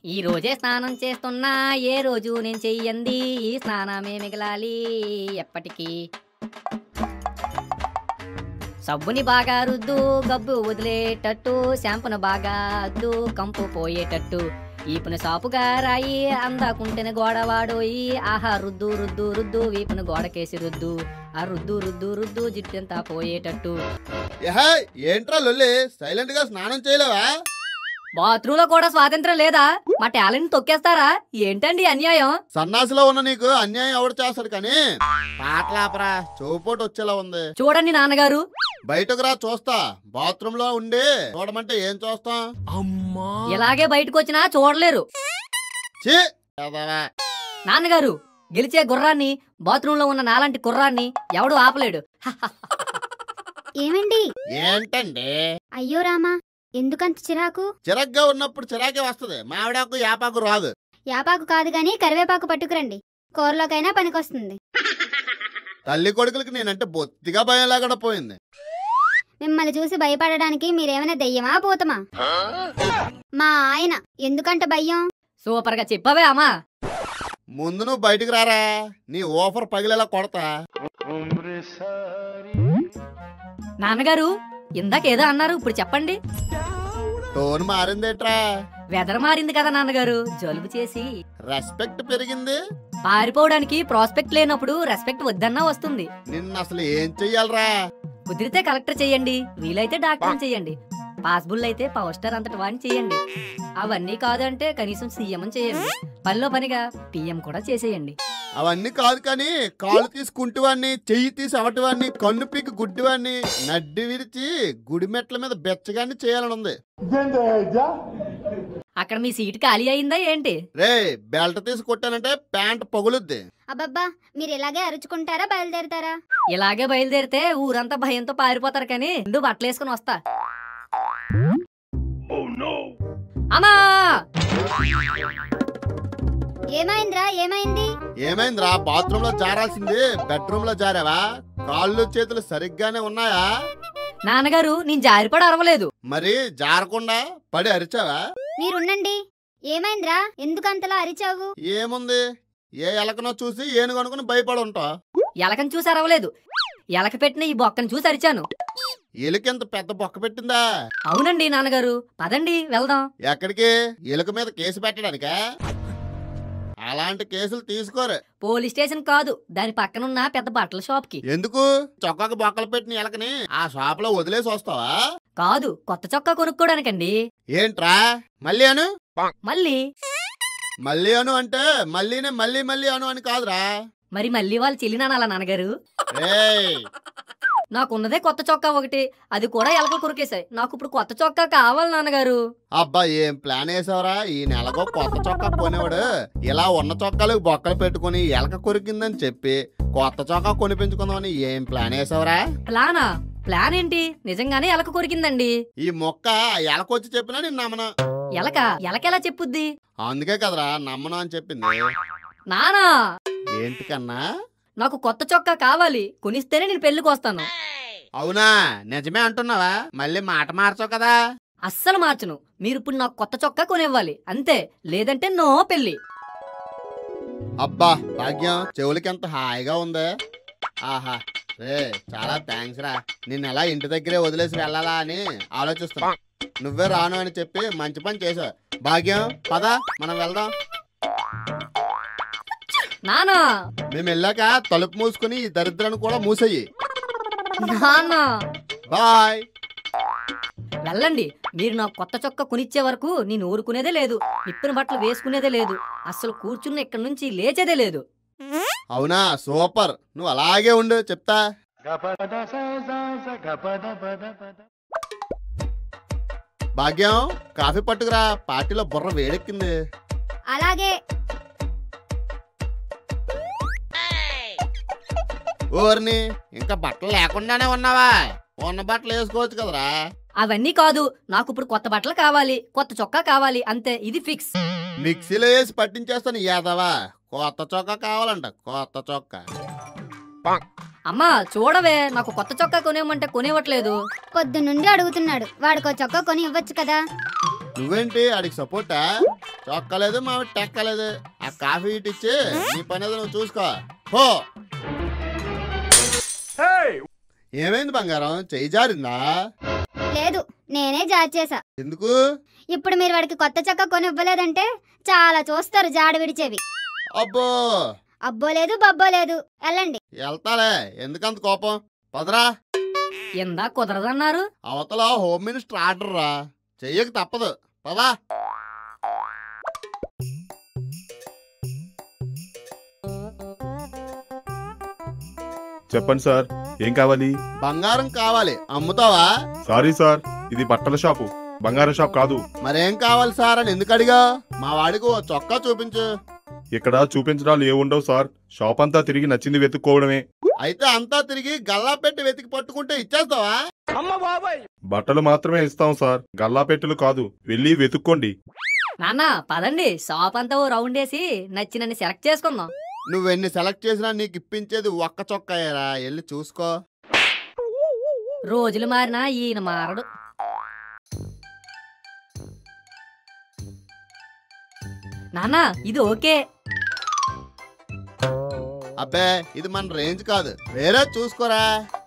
ఈ రోజే స్నానం చేస్తున్నా ఏ రోజు నేను చెయ్యంది ఈ స్నానమే మిగలాలి ఎప్పటికీ సబ్బుని బాగా రుద్దు గబ్బు వదిలేటట్టు షాంపును బాగా అద్దు కంపు పోయేటట్టు ఈపును సాపుగా రాయి అందాకుంటేనే గోడ వాడోయి ఆహా రుద్దు రుద్దు రుద్దు వీపును గోడకేసి రుద్దు ఆ రుద్దు రుద్దు రుద్దు జిట్టంతా పోయేటట్టు ఏహే ఏంట్రా లొల్లి సైలెంట్ గా స్నానం చేయలేవా బాత్రూమ్ లో కూడా స్వాతంత్రం లేదా మా టాలెంట్ తొక్కేస్తారా ఏంటండి అన్యాయం సన్నాసిలో ఉన్న నీకు అన్యాయం ఎవడు చేస్తాడు కానీ పాటలాపరా చౌపోటు వచ్చేలా ఉంది చూడండి నాన్నగారు బయటకు రా చూస్తా బాత్రూమ్ లో ఉండి చూడమంటే ఏం చూస్తాం ఇలాగే బయటకు వచ్చినా చూడలేరు ఛీ ఎదవా. నాన్నగారు గెలిచే గుర్రాన్ని బాత్రూమ్ లో ఉన్న నాలాంటి కుర్రాన్ని ఎవడు ఆపలేడు ఏమండి ఏంటండి అయ్యో రామా ఎందుకంత చిరాకు చిరగ్గా ఉన్నప్పుడు చిరాకే వస్తది మావిడాకు యాపాకు రాదు యాపాకు కాదు గాని కరివేపాకు పట్టుకురండి కూరలోకైనా పనికొస్తుంది తల్లి కొడుకులకి నేనంటే బొత్తిగా భయం లేకుండా పోయింది మిమ్మల్ని చూసి భయపడడానికి మీరేమైనా దెయ్యమా పోతమా మా ఆయన ఎందుకంట భయం సూపర్ గా చెప్పవే అమ్మా ముందు నువ్వు బయటికి రారా నీ ఓఫర్ పగిలేలా కొడతా నాన్నగారు ఇందాకేదో అన్నారు ఇప్పుడు చెప్పండి టోన్ మారిందేట్రా వెదర్ మారింది కదా నాన్నగారు జలుబు చేసి రెస్పెక్ట్ పెరిగింది పారిపోవడానికి ప్రాస్పెక్ట్ లేనప్పుడు రెస్పెక్ట్ వద్దన్నా వస్తుంది నిన్ను అసలు ఏం చెయ్యాలరా కుదిరితే కలెక్టర్ చెయ్యండి వీలైతే డాక్టర్ చెయ్యండి పాసిబుల్ అయితే పవర్ స్టార్ అంతటి వాడిని చేయండి అవన్నీ కాదంటే కనీసం సీఎం చేయండి పనిలో పనిగా పిఎం కూడా చేసేయండి అవన్నీ కాదు కానీ కాళ్ళు తీసి కుంటివాడిని చెయ్యి తీసి అవటివాడిని కన్ను పీకి గుడ్డివాడిని నడ్డి విరిచి గుడి మెట్ల మీద బెచ్చగాన్ని చేయాలని ఉంది అక్కడ మీ సీట్ ఖాళీ అయిందా ఏంటి రే బెల్ట్ తీసి కొట్టానంటే ప్యాంట్ పగులుద్ది అబ్బబ్బా మీరు ఇలాగే అరుచుకుంటారా బయలుదేరుతారా ఇలాగే బయలుదేరితే ఊరంతా భయంతో పారిపోతారు కానీ ముందు బట్టలు వేసుకుని వస్తా అమ్మా ఏమైందిరా ఏమైంది ఏమైందిరా బాత్రూమ్ లో జారాల్సింది బెడ్రూమ్ లో జారావా కాళ్ళు చేతులు సరిగ్గానే ఉన్నాయా నాన్నగారు నేను జారిపడి అరవలేదు మరి జారకుండా పడి అరిచావా మీరుండండి ఏమైందిరా ఎందుకంతలా అరిచావు ఏముంది ఏ ఎలకనో చూసి ఏనుగు అనుకుని భయపడి ఉంటా ఎలకని చూసి అరవలేదు ఎలక పెట్టిన ఈ బొక్కను చూసి అరిచాను ఎలుకెంత పెద్ద బొక్క పెట్టిందా అవునండి నాన్నగారు పదండి వెళ్దాం ఎక్కడికి ఎలుక మీద కేసు పెట్టడానికా అలాంటి కేసులు తీసుకోరు పోలీస్ స్టేషన్ కాదు దాని పక్కనున్న పెద్ద బట్టల షాప్ కి ఎందుకు చొక్కాకు బొక్కలు పెట్టిన ఎలకని ఆ షాప్ లో వదిలేసి వస్తావా కాదు కొత్త చొక్కా కొనుక్కోడానికండి ఏంట్రా మళ్ళీ అను మళ్ళీ మళ్ళీ అను అంటే మళ్ళీనే మళ్ళీ మళ్ళీ అను అని కాదురా మరి మళ్ళీ వాళ్ళు చెల్లినానాలా నాన్నగారు ఏయ్ నాకున్నదే కొత్త చొక్కా ఒకటి అది కూడా ఎలకలు కొరికేశాయి నాకు ఇప్పుడు కొత్త చొక్కా కావాలి నాన్నగారు అబ్బా ఏం ప్లాన్ వేసావరా ఈ నెలకో కొత్త చొక్కా కొనేవాడు ఇలా ఉన్న చొక్కాలు బొక్కలు పెట్టుకుని ఎలక కొరికిందని చెప్పి కొత్త చొక్కా కొనిపించుకుందామని ఏం ప్లాన్ వేసావరా ప్లానా ప్లాన్ ఏంటి నిజంగానే ఎలక కొరికిందండి ఈ మొక్క ఎలకొచ్చి చెప్పినా నేను నమ్మను ఎలక ఎలకెలా చెప్పుద్ది అందుకే కదరా నమ్మను అని చెప్పింది నానా ఏంటి కన్నా నాకు కొత్త చొక్కా కావాలి కొనిస్తేనే నేను పెళ్లికి వస్తాను అవునా నిజమే అంటున్నావా మళ్ళీ మాట మార్చవు కదా అస్సలు మార్చను మీరు ఇప్పుడు నాకు కొత్త చొక్కా కొనివ్వాలి అంతే లేదంటే నో పెళ్లి అబ్బా భాగ్యం చెవులకి ఎంత హాయిగా ఉందే ఆహా రే చాలా థ్యాంక్స్ రా నిన్ను ఎలా ఇంటి దగ్గరే వదిలేసి వెళ్ళాలా అని ఆలోచిస్తున్నా నువ్వే రాను అని చెప్పి మంచి పని చేసావు భాగ్యం పద మనం వెళ్దాం నానా మేము వెళ్ళాక తలుపు మూసుకుని ఈ దరిద్రాన్ని కూడా మూసేయి నానా బాయ్ వెళ్ళండి మీరు నాకు కొత్త చొక్కా కొనిచ్చే వరకు నేను ఊరుకునేదే లేదు నిప్పిన బట్టలు వేసుకునేదే లేదు అస్సలు కూర్చున్న ఇక్కడి నుంచి లేచేదే లేదు అవునా సూపర్ నువ్వు అలాగే ఉండు చెప్తా భాగ్యం కాఫీ పట్టుకురా పార్టీలో బుర్ర వేడెక్కింది అలాగే ఓర్ని ఇంకా బట్టలు లేకుండానే ఉన్నావా ఉన్న బట్టలు వేసుకోవచ్చు కదరా అవన్నీ కాదు నాకు ఇప్పుడు కొత్త బట్టలు కావాలి కొత్త చొక్కా కావాలి అంతే ఇది ఫిక్స్ మిక్సీలో వేసి పట్టించేస్తాను యాదవా కొత్త చొక్కా కావాలంట కొత్త చొక్కా అమ్మా చూడవే నాకు కొత్త చొక్కా కొనేమంటే కొనివ్వట్లేదు పొద్దున్నుండి అడుగుతున్నాడు వాడికో చొక్కా కొని ఇవ్వచ్చు కదా నువ్వేంటి ఆడికి సపోర్టా చొక్కలేదు మా టెక్కలేదు ఆ కాఫీ ఇటు ఇచ్చి నీ పని ఏదో నువ్వు చూసుకో పో ఏమైంది బంగారం చెయ్యి జారిందా లేదు నేనే జాడ్ చేసా ఎందుకు ఇప్పుడు మీరు వాడికి కొత్త చక్క కొని ఇవ్వలేదంటే చాలా చూస్తారు జాడ విడిచేవి అబ్బో అబ్బో లేదు బబ్బో లేదు వెళ్ళండి వెళ్తాలే ఎందుకంత కోపం పదరా ఇందా కుదరదన్నారు అవతల హోమ్ మినిస్టర్ ఆర్డర్ రా చెయ్యక తప్పదు పదా చెప్పండి సార్ ఏం కావాలి బంగారం కావాలి అమ్ముతావా సారీ సార్ ఇది బట్టల షాపు బంగారం షాప్ కాదు మరేం కావాలి సార్ అని ఎందుకు అడిగా మా వాడికి ఓ చొక్కా చూపించు ఇక్కడ చూపించడాలు ఏముండవు సార్ షాప్ అంతా తిరిగి నచ్చింది వెతుక్కోవడమే అయితే అంతా తిరిగి గల్లా పెట్టి వెతికి పట్టుకుంటే ఇచ్చేస్తావా బట్టలు మాత్రమే ఇస్తాం సార్ గల్లా పెట్టెలు కాదు వెళ్ళి వెతుక్కోండి నాన్న పదండి షాప్ అంతా ఓ రౌండ్ వేసి నచ్చినన్ని సెలెక్ట్ చేసుకుందాం నువ్వెన్ని సెలెక్ట్ చేసినా నీకు ఇప్పించేది ఒక్క చొక్కాయేరా వెళ్ళి చూసుకో రోజులు మారినా ఈయన మారడు నాన్న ఇది ఓకే అబ్బే ఇది మన రేంజ్ కాదు వేరే చూసుకోరా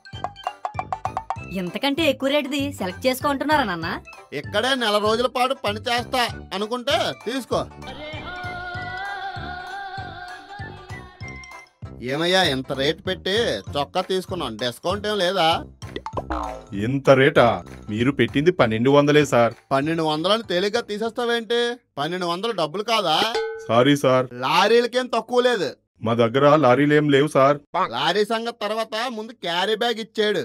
ఇంతకంటే ఎక్కువ రేటుది సెలెక్ట్ చేసుకుంటున్నారా నాన్న ఇక్కడే నెల రోజుల పాటు పని చేస్తా అనుకుంటే తీసుకో ఏమయ్యా ఇంత రేట్ పెట్టి చొక్కా తీసుకున్నాం డిస్కౌంట్ ఏం లేదా ఇంత రేటా మీరు పెట్టింది పన్నెండు వందలే సార్ పన్నెండు వందలని తేలిగ్గా తీసేస్తావేంటి పన్నెండు వందలు డబ్బులు కాదా సారీ సార్ లారీలకేం తక్కువ లేదు మా దగ్గర లారీలేం లేవు సార్ లారీ సంగతి తర్వాత ముందు క్యారీ బ్యాగ్ ఇచ్చాడు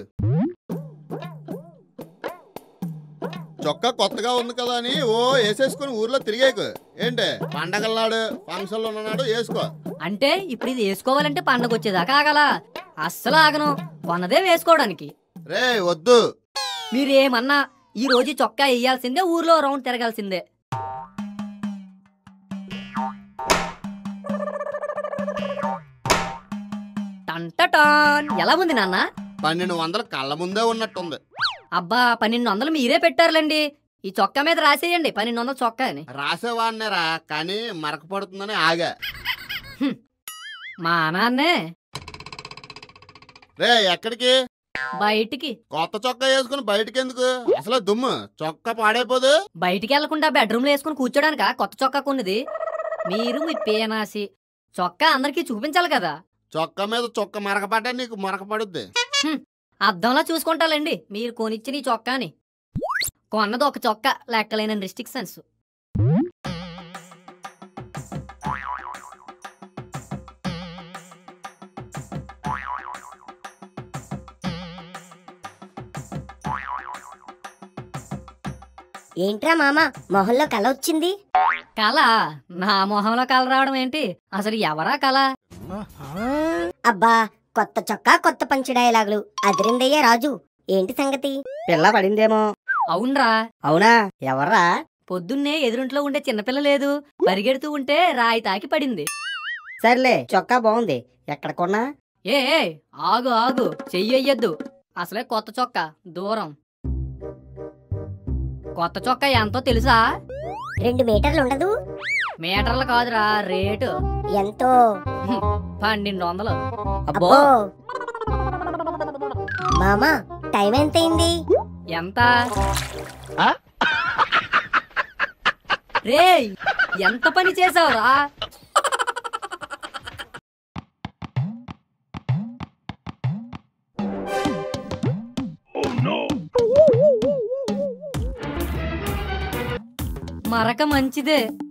చొక్కా కొత్తగా ఉంది కదా అని ఓ వేసేసుకుని ఊర్లో తిరిగేకు ఏంటి పండగలనాడు ఫంక్షన్లు ఉన్నాడు వేసుకో అంటే ఇప్పుడు ఇది వేసుకోవాలంటే పండగ వచ్చేదాకా ఆగలా అస్సలు ఆగను కొన్నదే వేసుకోవడానికి రే వద్దు మీరేమన్నా ఈ రోజు చొక్కా వేయాల్సిందే ఊర్లో రౌండ్ తిరగాల్సిందే టంటటాన్ ఎలా ఉంది నాన్న పన్నెండు వందలు కళ్ళ ముందే ఉన్నట్టుంది అబ్బా పన్నెండు వందలు మీరే పెట్టారులేండి ఈ చొక్కా మీద రాసేయండి పన్నెండు వందల చొక్కా అని రాసేవాడినేరా కానీ మరక పడుతుందని ఆగా మా నాన్నే రే ఎక్కడికి బయటికి కొత్త చొక్కా వేసుకుని బయటికి ఎందుకు అసలు దుమ్ము చొక్కా పాడైపోదు బయటికి వెళ్లకుండా బెడ్రూమ్ లో వేసుకుని కూర్చోడానిక కొత్త చొక్కా కొన్నది మీరు మీ పేనాసి చొక్కా అందరికీ చూపించాలి కదా చొక్కా మీద చొక్క మరకపడ్డా నీకు మరక పడుద్ది అద్దంలో చూసుకుంటాలండి మీరు కొనిచ్చిన ఈ చొక్కాని కొన్నది ఒక చొక్కా లెక్కలేని రిస్ట్రిక్షన్స్ ఏంట్రా మామ మొహంలో కల వచ్చింది కళ నా మొహంలో కళ రావడం ఏంటి అసలు ఎవరా కళ అబ్బా కొత్త చొక్కా కొత్త పంచి డైలాగులు అదిరిందయ్యా రాజు ఏంటి సంగతి పిల్ల పడిందేమో అవునరా అవునా ఎవర్రా పొద్దున్నే ఎదురింట్లో ఉండే చిన్నపిల్ల లేదు పరిగెడుతూ ఉంటే రాయి తాకి పడింది సర్లే చొక్కా బాగుంది ఎక్కడ కొన్నా ఏ ఏ, ఆగు ఆగు చెయ్యొద్దు అసలే కొత్త చొక్కా దూరం కొత్త చొక్కా ఎంతో తెలుసా రెండు మీటర్లు ఉండదు మీటర్లు కాదురా రేటు ఎంతో పన్నెండు వందలు అబ్బో అబ్బో మామ టైం ఎంతైంది ఎంత రేయ్ ఎంత పని చేసావురా మరక మంచిదే